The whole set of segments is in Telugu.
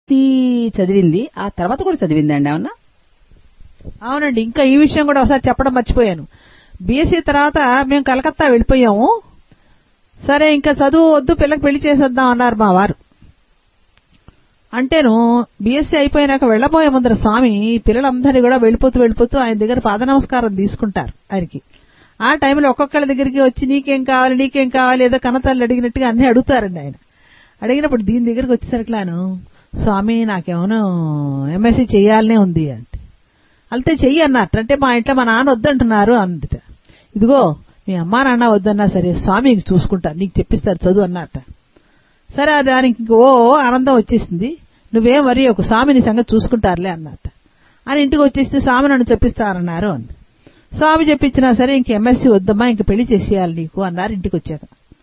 సి చదివింది ఆ తర్వాత కూడా చదివిందండి ఏమన్నా అవునండి ఇంకా ఈ విషయం కూడా ఒకసారి చెప్పడం మర్చిపోయాను బీఎస్సీ తర్వాత మేము కలకత్తా వెళ్ళిపోయాము సరే ఇంకా చదువు వద్దు పిల్లకి పెళ్లి చేసేద్దాం అన్నారు మా వారు అంటేను బీఎస్సీ అయిపోయినాక వెళ్ళబోయే ముందర స్వామి ఈ పిల్లలందరినీ కూడా వెళ్ళిపోతూ వెళ్ళిపోతూ ఆయన దగ్గర పాద నమస్కారం తీసుకుంటారు ఆయనకి ఆ టైంలో ఒక్కొక్కళ్ళ దగ్గరికి వచ్చి నీకేం కావాలి నీకేం కావాలి ఏదో కనతల్లి అడిగినట్టుగా అన్ని అడుగుతారండి ఆయన అడిగినప్పుడు దీని దగ్గరికి వచ్చేసరికిలాను స్వామి నాకేమో ఎంఎస్సీ చేయాలనే ఉంది అంటే అయితే చెయ్యి అన్నట్టు అంటే మా ఇంట్లో మా నాన్న వద్దంటున్నారు అందుట ఇదిగో మీ అమ్మా నాన్న వద్దన్నా సరే స్వామి ఇంక చూసుకుంటారు నీకు చెప్పిస్తారు చదువు అన్నట్ట సరే అది దానికి ఇంక ఓ ఆనందం వచ్చేసింది నువ్వేం వరి ఒక స్వామి నీ సంగతి చూసుకుంటారులే అన్నట్ట అని ఇంటికి వచ్చేస్తే స్వామి నన్ను చెప్పిస్తారన్నారు అంది స్వామి చెప్పించినా సరే ఇంక ఎంఎస్సీ వద్దమ్మా ఇంక పెళ్లి చేసేయాలి నీకు అన్నారు ఇంటికి వచ్చాక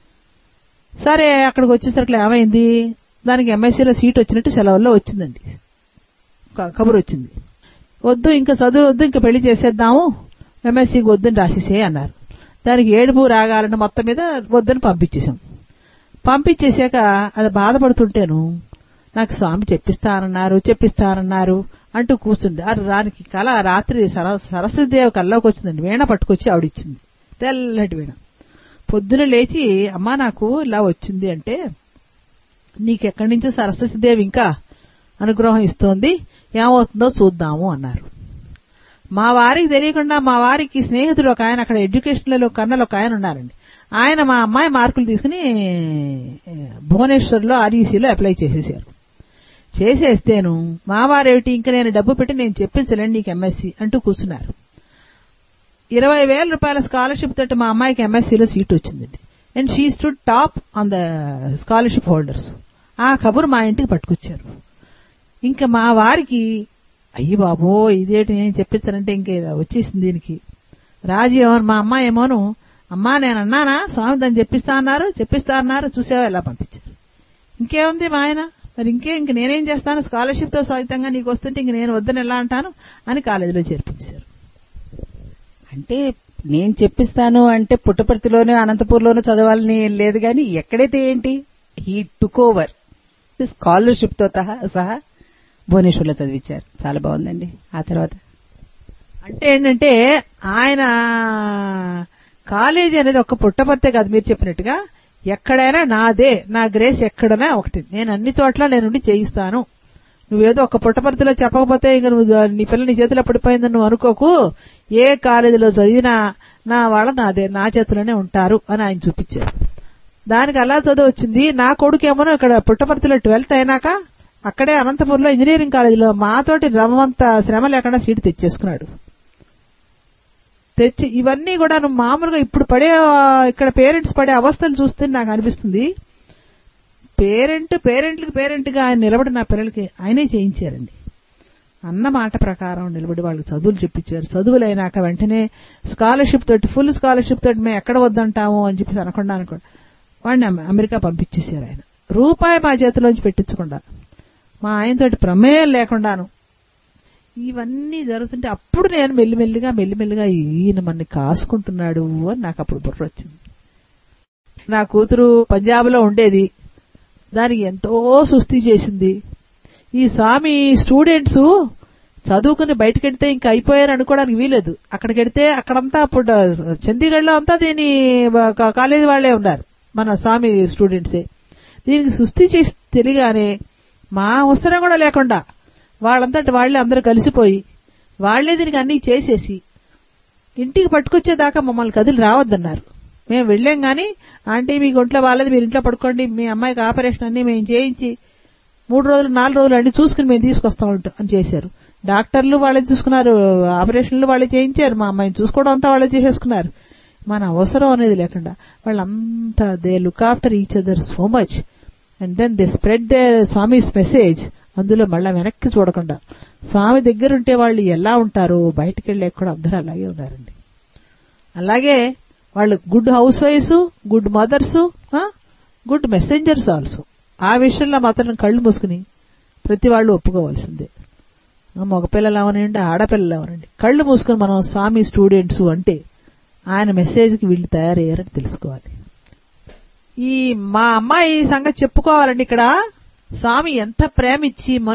సరే అక్కడికి వచ్చేసరికి ఏమైంది దానికి ఎంఎస్సీలో సీట్ వచ్చినట్టు సెలవుల్లో వచ్చిందండి క- కబురు వచ్చింది వద్దు ఇంకా చదువు వద్దు ఇంకా పెళ్లి చేసేద్దాము ఎంఎస్సీకి వద్దని రాసేసే అన్నారు దానికి ఏడుపు రాగాలని మొత్తం మీద వద్దని పంపించేశాం పంపించేశాక అది బాధపడుతుంటేను నాకు స్వామి చెప్పిస్తానన్నారు చెప్పిస్తానన్నారు అంటూ కూర్చుంది ఆ దానికి కళ రాత్రి సర సరస్వతిదేవి కల్లోకి వచ్చిందండి వీణ పట్టుకొచ్చి ఆవిడిచ్చింది తెల్లటి వీణ పొద్దున లేచి అమ్మా నాకు ఇలా వచ్చింది అంటే నీకెక్కడి నుంచో సరస్వతిదేవి ఇంకా అనుగ్రహం ఇస్తోంది ఏమవుతుందో చూద్దాము అన్నారు మా వారికి తెలియకుండా మా వారికి స్నేహితుడు ఒక ఆయన అక్కడ ఎడ్యుకేషన్లలో కన్నలు ఒక ఆయన ఉన్నారండి ఆయన మా అమ్మాయి మార్కులు తీసుకుని భువనేశ్వర్లో ఆర్ఈసీలో అప్లై చేసేసారు చేసేస్తేను మా వారేమిటి ఇంకా నేను డబ్బు పెట్టి నేను చెప్పించలేండి నీకు ఎంఎస్సీ అంటూ కూర్చున్నారు ఇరవై వేల రూపాయల స్కాలర్షిప్ తోటి మా అమ్మాయికి ఎంఎస్సీలో సీట్ వచ్చిందండి and she stood top on the scholarship holders ఆ కబురు మా ఇంటికి పట్టుకొచ్చారు ఇంకా మా వారికి అయ్యి బాబో ఇదేంటి నేను చెప్పించానంటే ఇంకే వచ్చేసింది దీనికి రాజు ఏమో మా అమ్మాయి ఏమోను అమ్మా నేను అన్నానా స్వామి దాన్ని చెప్పిస్తా అన్నారు చెప్పిస్తా అన్నారు చూసావా ఎలా పంపించారు ఇంకేముంది మా ఆయన మరి ఇంకే ఇంక నేనేం చేస్తాను స్కాలర్షిప్ తో సహితంగా నీకు వస్తుంటే ఇంక నేను వద్దని ఎలా అంటాను అని కాలేజీలో చేర్పించారు అంటే నేను చెప్పిస్తాను అంటే పుట్టపర్తిలోనూ అనంతపూర్లోనూ చదవాలని ఏం లేదు కానీ ఎక్కడైతే ఏంటి హీ టుక్ ఓవర్ స్కాలర్షిప్ తో తహా- సహా భువనేశ్వర్లో చదివించారు చాలా బాగుందండి ఆ తర్వాత అంటే ఏంటంటే ఆయన కాలేజీ అనేది ఒక పుట్టపర్తే కాదు మీరు చెప్పినట్టుగా ఎక్కడైనా నాదే నా గ్రేస్ ఎక్కడైనా ఒకటి నేను అన్ని చోట్ల నేను ఉండి చేయిస్తాను నువ్వేదో ఒక పుట్టపర్తిలో చెప్పకపోతే ఇంక నువ్వు నీ పిల్ల నీ చేతిలో పడిపోయిందని నువ్వు అనుకోకు ఏ కాలేజీలో చదివినా నా వాళ్ళ నాదే నా చేతిలోనే ఉంటారు అని ఆయన చూపించారు దానికి అలా చదువు వచ్చింది నా కొడుకేమో ఇక్కడ పుట్టపర్తిలో ట్వెల్త్ అయినాక అక్కడే అనంతపురంలో ఇంజనీరింగ్ కాలేజీలో మాతోటి రమ్మంత శ్రమ లేకుండా సీటు తెచ్చేసుకున్నాడు తెచ్చి ఇవన్నీ కూడా నువ్వు మామూలుగా ఇప్పుడు పడే ఆ, ఇక్కడ పేరెంట్స్ పడే అవస్థలు చూస్తే నాకు అనిపిస్తుంది పేరెంట్ పేరెంట్కి పేరెంట్ గా ఆయన నిలబడి నా పిల్లలకి ఆయనే చేయించారండి అన్న మాట ప్రకారం నిలబడి వాళ్ళకి చదువులు చెప్పించారు చదువులు అయినాక వెంటనే స్కాలర్షిప్ తోటి ఫుల్ స్కాలర్షిప్ తోటి మేము ఎక్కడ వద్దంటాము అని చెప్పి అనకుండా అనుకోండి వాడిని అమె- అమెరికా పంపించేశారు ఆయన రూపాయి మా చేతిలోంచి పెట్టించకుండా మా ఆయనతోటి ప్రమేయం లేకుండాను ఇవన్నీ జరుగుతుంటే అప్పుడు నేను మెల్లిమెల్లిగా మెల్లిమెల్లిగా ఈయన మనని కాసుకుంటున్నాడు అని నాకు అప్పుడు బుర్ర వచ్చింది నా కూతురు పంజాబ్ లో ఉండేది దానికి ఎంతో సుస్థి చేసింది ఈ స్వామి స్టూడెంట్స్ చదువుకుని బయటకెడితే ఇంకా అయిపోయారు అనుకోవడానికి వీలేదు అక్కడికి వెడితే అక్కడంతా అప్పుడు చండీగఢ్ లో అంతా దీని కా- కాలేజీ వాళ్లే ఉన్నారు మన స్వామి స్టూడెంట్సే దీనికి సుస్థి చేసి తెలియగానే మా అవసరం కూడా లేకుండా వాళ్ళంతటి వాళ్ళే అందరూ కలిసిపోయి వాళ్లే దీనికి అన్ని చేసేసి ఇంటికి పట్టుకొచ్చేదాకా మమ్మల్ని కదిలి రావద్దన్నారు మేము వెళ్ళాం గాని ఆంటీ మీ ఒంట్లో వాళ్ళది మీరు ఇంట్లో పడుకోండి మీ అమ్మాయికి ఆపరేషన్ అన్ని మేము చేయించి మూడు రోజులు నాలుగు రోజులు అన్ని చూసుకుని మేము తీసుకొస్తాం అంట- అని చేశారు డాక్టర్లు వాళ్ళే చూసుకున్నారు ఆపరేషన్లు వాళ్ళే చేయించారు మా అమ్మాయిని చూసుకోవడం అంతా వాళ్ళే చేసేసుకున్నారు మన అవసరం అనేది లేకుండా వాళ్ళంతా they look after each other so much and then they spread the Swami's message అందులో మళ్ళా వెనక్కి చూడకుండా స్వామి దగ్గర ఉంటే వాళ్ళు ఎలా ఉంటారో బయటికి వెళ్ళి కూడా అందరూ అలాగే ఉన్నారండి అలాగే వాళ్ళు గుడ్ హౌస్ వైఫ్స్ good mothers good messengers also ఆ విషయంలో మాత్రం కళ్ళు మూసుకుని ప్రతి వాళ్ళు ఒప్పుకోవాల్సిందే మగపిల్లలు అవనండి ఆడపిల్లలు అవనండి కళ్ళు మూసుకుని మనం స్వామి స్టూడెంట్స్ అంటే ఆయన మెసేజ్కి వీళ్ళు తయారయ్యారని తెలుసుకోవాలి ఈ మా అమ్మాయి సంగతి చెప్పుకోవాలండి ఇక్కడ స్వామి ఎంత ప్రేమిచ్చి